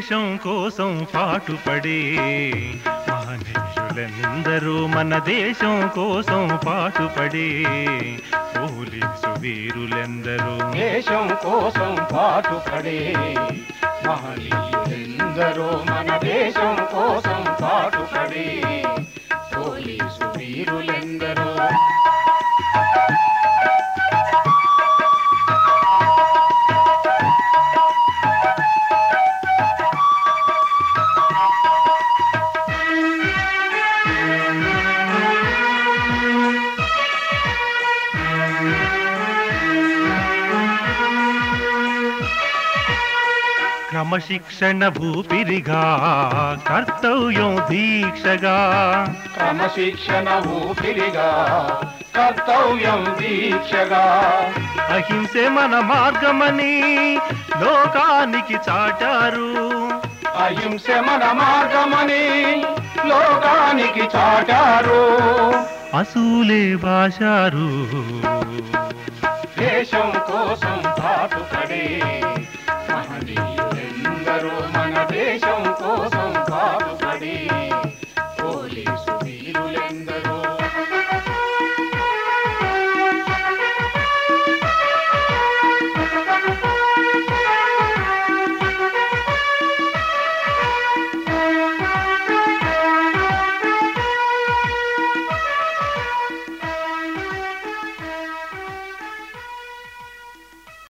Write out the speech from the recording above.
దేశం కోసం పాటుపడే మహనీయులెందరూ మన దేశం కోసం పాటుపడే పోలీసు వీరులెందరూ దేశం కోసం పాటుపడే మహనీయులెందరో మన దేశం కోసం పాటుపడే పోలీసు వీరులెందరో క్రమశిక్షణ భూపిరిగా కర్తవ్యం దీక్షగా క్రమశిక్షణ ఊపిరిగా కర్తవ్యం దీక్షగా అహింసే మన మార్గమని లోకానికి చాటారు అహింస మన మార్గమని లోకానికి చాటారు అసూలే భాషారు దేశం కోసం పాటుపడే మహనీయులెందరో మన దేశం కోసం